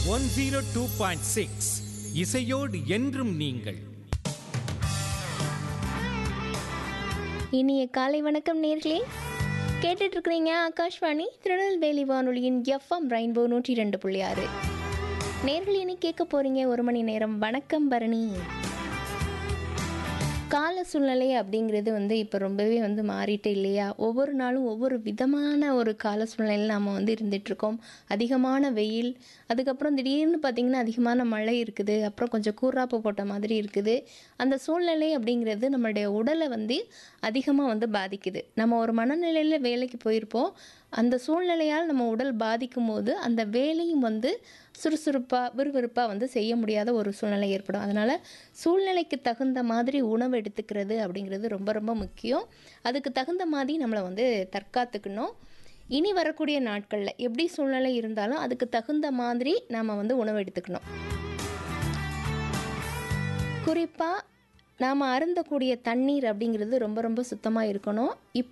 one zero two point six இசையோடு என்றும் நீங்கள் இனிய காலை வணக்கம் நேர்களே கேட்டுட்டு இருக்கிறீங்க ஆகாஷ்வாணி திருநெல்வேலி வானொலியின் எஃப்எம் ரெயின்போ நூற்றி ரெண்டு புள்ளி ஆறு நேர்கள் இனி கேட்க போறீங்க ஒரு மணி நேரம் வணக்கம் பரணி கால சூழ்நிலை அப்படிங்கிறது வந்து இப்போ ரொம்பவே வந்து மாறிட்டு இல்லையா ஒவ்வொரு நாளும் ஒவ்வொரு விதமான ஒரு கால சூழ்நிலையில் நாம் வந்து இருந்துகிட்ருக்கோம் அதிகமான வெயில் அதுக்கப்புறம் திடீர்னு பார்த்திங்கன்னா அதிகமான மழை இருக்குது அப்புறம் கொஞ்சம் கூறாப்பு போட்ட மாதிரி இருக்குது அந்த சூழ்நிலை அப்படிங்கிறது நம்மளுடைய உடலை வந்து அதிகமாக வந்து பாதிக்குது நம்ம ஒரு மனநிலையில் வேலைக்கு போயிருப்போம் அந்த சூழ்நிலையால் நம்ம உடல் பாதிக்கும் போது அந்த வேலையும் வந்து சுறுசுறுப்பாக விறுவிறுப்பாக வந்து செய்ய முடியாத ஒரு சூழ்நிலை ஏற்படும் அதனால் சூழ்நிலைக்கு தகுந்த மாதிரி உணவு எடுத்துக்கிறது அப்படிங்கிறது ரொம்ப ரொம்ப முக்கியம் அதுக்கு தகுந்த மாதிரி நம்மளை வந்து தற்காத்துக்கணும் இனி வரக்கூடிய நாட்களில் எப்படி சூழ்நிலை இருந்தாலும் அதுக்கு தகுந்த மாதிரி நாம் வந்து உணவு எடுத்துக்கணும் குறிப்பாக நாம் அருந்தக்கூடிய தண்ணீர் அப்படிங்கிறது ரொம்ப ரொம்ப சுத்தமாக இருக்கணும் இப்போ